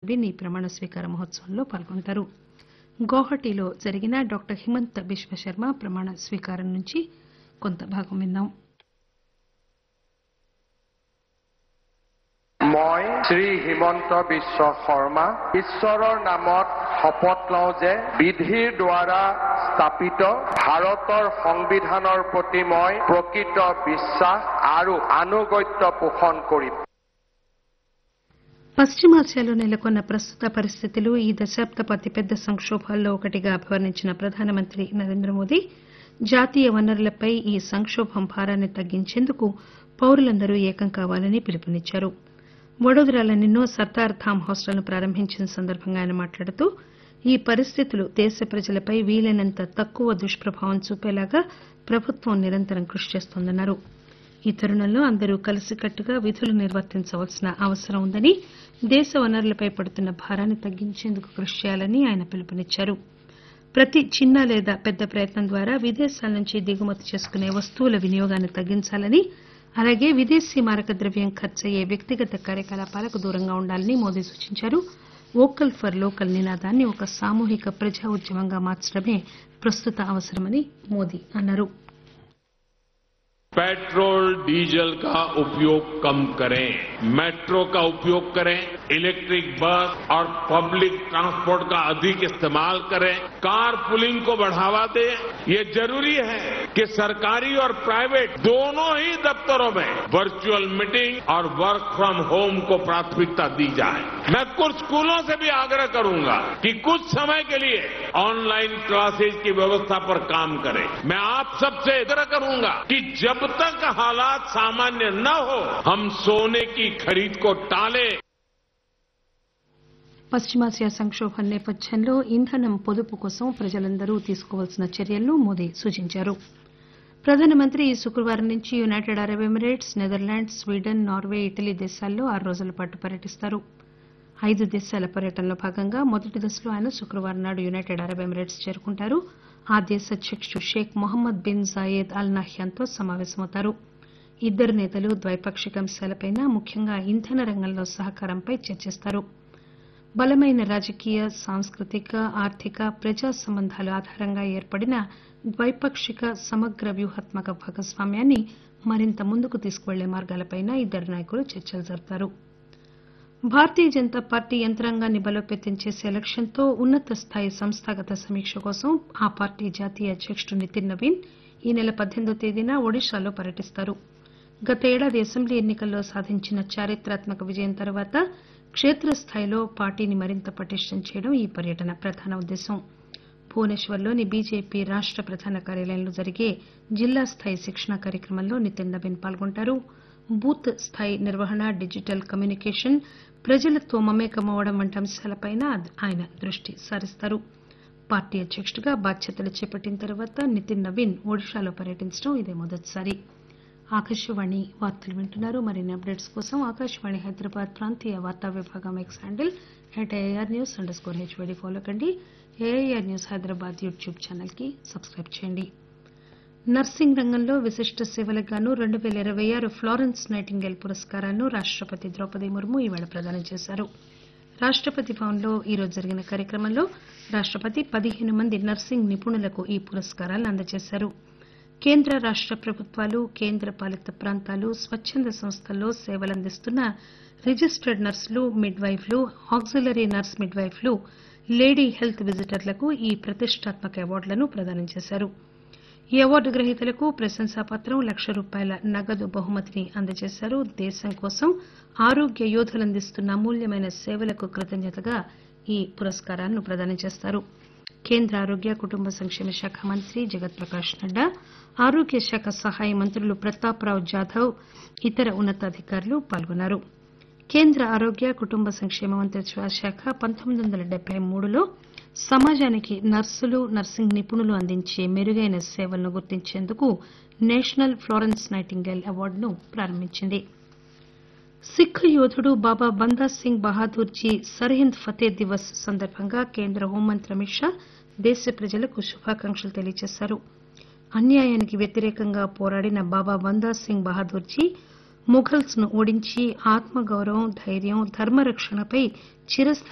bin ఈ ప్రమాణ స్వీకార మహోత్సవంలో పాల్గొంటారు గౌహటిలో జరిగిన డాక్టర్ హిమంత బిశ్వశర్మ ప్రమాణ స్వీకారం నుంచి కొంత భాగం విందాం মই শ্ৰী হিমন্ত বিশ্ব শৰ্মা ঈশ্বৰৰ নামত শপত লওঁ যে বিধিৰ দ্বাৰা স্থাপিত ভাৰতৰ সংবিধানৰ প্ৰতি মই প্ৰকৃত বিশ্বাস আৰু আনুগত্য পোষণ কৰিম పశ్చిమాసియాలో నెలకొన్న ప్రస్తుత పరిస్థితులు ఈ దశాబ్దపు అతిపెద్ద సంక్షోభాల్లో ఒకటిగా అభివర్ణించిన ప్రధానమంత్రి నరేంద్ర మోదీ జాతీయ వనరులపై ఈ సంక్షోభం భారాన్ని తగ్గించేందుకు పౌరులందరూ ఏకం కావాలని పిలుపునిచ్చారు వడోదరాలోనిన్నో సర్దార్ ధామ్ హాస్టల్ను ప్రారంభించిన సందర్భంగా ఆయన మాట్లాడుతూ ఈ పరిస్థితులు దేశ ప్రజలపై వీలైనంత తక్కువ దుష్ప్రభావం చూపేలాగా ప్రభుత్వం నిరంతరం కృషి చేస్తోందన్నారు ఈ తరుణంలో అందరూ కలిసికట్టుగా విధులు నిర్వర్తించవలసిన అవసరం ఉందని దేశ వనరులపై పడుతున్న భారాన్ని తగ్గించేందుకు కృషి చేయాలని ఆయన పిలుపునిచ్చారు ప్రతి చిన్న లేదా పెద్ద ప్రయత్నం ద్వారా విదేశాల నుంచి దిగుమతి చేసుకునే వస్తువుల వినియోగాన్ని తగ్గించాలని అలాగే విదేశీ మారక ద్రవ్యం ఖర్చయ్యే వ్యక్తిగత కార్యకలాపాలకు దూరంగా ఉండాలని మోదీ సూచించారు వోకల్ ఫర్ లోకల్ నినాదాన్ని ఒక సామూహిక ప్రజా ఉద్యమంగా మార్చడమే ప్రస్తుత అవసరమని మోదీ అన్నారు पेट्रोल डीजल का उपयोग कम करें मेट्रो का उपयोग करें इलेक्ट्रिक बस और पब्लिक ट्रांसपोर्ट का अधिक इस्तेमाल करें कार पुलिंग को बढ़ावा दें ये जरूरी है कि सरकारी और प्राइवेट दोनों ही दफ्तरों में वर्चुअल मीटिंग और वर्क फ्रॉम होम को प्राथमिकता दी जाए मैं कुछ स्कूलों से भी आग्रह करूंगा कि कुछ समय के लिए ऑनलाइन क्लासेज की व्यवस्था पर काम करें मैं आप सबसे आग्रह करूंगा कि जब तक हालात सामान्य न हो हम सोने की खरीद को टालें పశ్చిమాసియా సంక్షోభం నేపథ్యంలో ఇంధనం పొదుపు కోసం ప్రజలందరూ తీసుకోవాల్సిన చర్యలను మోదీ సూచించారు ప్రధానమంత్రి ఈ శుక్రవారం నుంచి United Arab Emirates Netherlands Sweden Norway Italy దేశాల్లో ఆరు రోజుల పాటు పర్యటిస్తారు ఐదు దేశాల పర్యటనలో భాగంగా మొదటి దశలో ఆయన శుక్రవారం నాడు యునైటెడ్ అరబ్ ఎమిరేట్స్ చేరుకుంటారు ఆ దేశ అధ్యకుడు Sheikh Mohammed bin Zayed Al నహ్యాన్తో సమావేశమవుతారు ఇద్దరు నేతలు ద్వైపాక్షిక అంశాలపై ముఖ్యంగా ఇంధన రంగంలో సహకారంపై చర్చిస్తారు బలమైన రాజకీయ సాంస్కృతిక ఆర్థిక ప్రజా సంబంధాల ఆధారంగా ఏర్పడిన ద్వైపాక్షిక సమగ్ర వ్యూహాత్మక భాగస్వామ్యాన్ని మరింత ముందుకు తీసుకువెళ్లే మార్గాలపై ఇద్దరు నాయకులు చర్చలు జరుపుతారు భారతీయ జనతా పార్టీ యంత్రాంగాన్ని బలోపేతం చేసే లక్ష్యంతో ఉన్నత స్థాయి సంస్థాగత సమీక్ష కోసం ఆ పార్టీ జాతీయ అధ్యకుడు నితిన్ నవీన్ ఈ నెల పద్దెనిమిదో తేదీన ఒడిశాలో పర్యటిస్తారు గత ఏడాది అసెంబ్లీ ఎన్నికల్లో సాధించిన చారిత్రాత్మక విజయం తర్వాత క్షేత్రస్థాయిలో పార్టీని మరింత పటిష్టం చేయడం ఈ పర్యటన ప్రధాన ఉద్దేశం భువనేశ్వర్లోని బీజేపీ రాష్ట ప్రధాన కార్యాలయంలో జరిగే జిల్లా స్థాయి శిక్షణ కార్యక్రమంలో నితిన్ నవీన్ పాల్గొంటారు బూత్ స్థాయి నిర్వహణ డిజిటల్ కమ్యూనికేషన్ ప్రజలతో మమేకమవడం వంటి అంశాలపై ఆయన దృష్టి సారిస్తారు పార్టీ అధ్యకుడిగా బాధ్యతలు చేపట్టిన తర్వాత నితిన్ నవీన్ ఒడిశాలో పర్యటించడం ఇదే మొదటిసారి ఆకాశవాణి వార్తలు వింటున్నారు మరిన్ని అప్డేట్స్ కోసం ఆకాశవాణి హైదరాబాద్ ప్రాంతీయ వార్తా విభాగం X handle at AR news underscore HYD follow కండి AIR news Hyderabad YouTube channel కి సబ్స్క్రైబ్ చేయండి నర్సింగ్ రంగంలో విశిష్ట సేవలకు గాను రెండు పేల ఇరవై ఆరు ఫ్లారెన్స్ నైటింగేల్ పురస్కారాలను రాష్టపతి ద్రౌపది ముర్ము ఈవేళ ప్రదానం చేశారు రాష్టపతి భవన్లో ఈరోజు జరిగిన కార్యక్రమంలో రాష్టపతి పదిహేను మంది నర్సింగ్ నిపుణులకు ఈ పురస్కారాలను అందజేశారు కేంద్ర రాష్ట ప్రభుత్వాలు కేంద్ర పాలిత ప్రాంతాలు స్వచ్చంద సంస్థల్లో సేవలందిస్తున్న రిజిస్టర్డ్ నర్సులు మిడ్ వైఫ్లు ఆక్సిలరీ నర్స్ మిడ్ వైఫ్లు లేడీ హెల్త్ విజిటర్లకు ఈ ప్రతిష్టాత్మక అవార్డులను ప్రదానం చేశారు ఈ అవార్డు గ్రహీతలకు ప్రశంసాపత్రం లక్ష రూపాయల నగదు బహుమతిని అందజేశారు దేశం కోసం ఆరోగ్య యోధులు అందిస్తున్న అమూల్యమైన సేవలకు కృతజ్ఞతగా ఈ పురస్కారాలను ప్రదానం చేస్తారు కేంద్ర ఆరోగ్య కుటుంబ సంక్షేమ శాఖ మంత్రి జగత్ ప్రకాష్ నడ్డా ఆరోగ్య శాఖ సహాయ మంత్రులు ప్రతాప్రావు జాధవ్ ఇతర ఉన్నతాధికారులు పాల్గొన్నారు కేంద్ర ఆరోగ్య కుటుంబ సంక్షేమ మంత్రిత్వ శాఖ పంతొమ్మిది వందల డెబ్బై మూడులో సమాజానికి నర్సులు నర్సింగ్ నిపుణులు అందించే మెరుగైన సేవలను గుర్తించేందుకు నేషనల్ ఫ్లోరెన్స్ నైటింగేల్ అవార్డును ప్రారంభించింది సిక్కు యోధుడు బాబా బందా సింగ్ బహాదూర్జీ సర్హింద్ ఫతే దివస్ సందర్భంగా కేంద్ర హోంమంత్రి అమిత్ షా దేశ ప్రజలకు శుభాకాంక్షలు తెలియజేశారు అన్యాయానికి వ్యతిరేకంగా పోరాడిన బాబా బందా సింగ్ బహాదూర్జీ ముఘల్స్ ను ఓడించి ఆత్మగౌరవం ధైర్యం ధర్మరక్షణపై చిరస్థాయి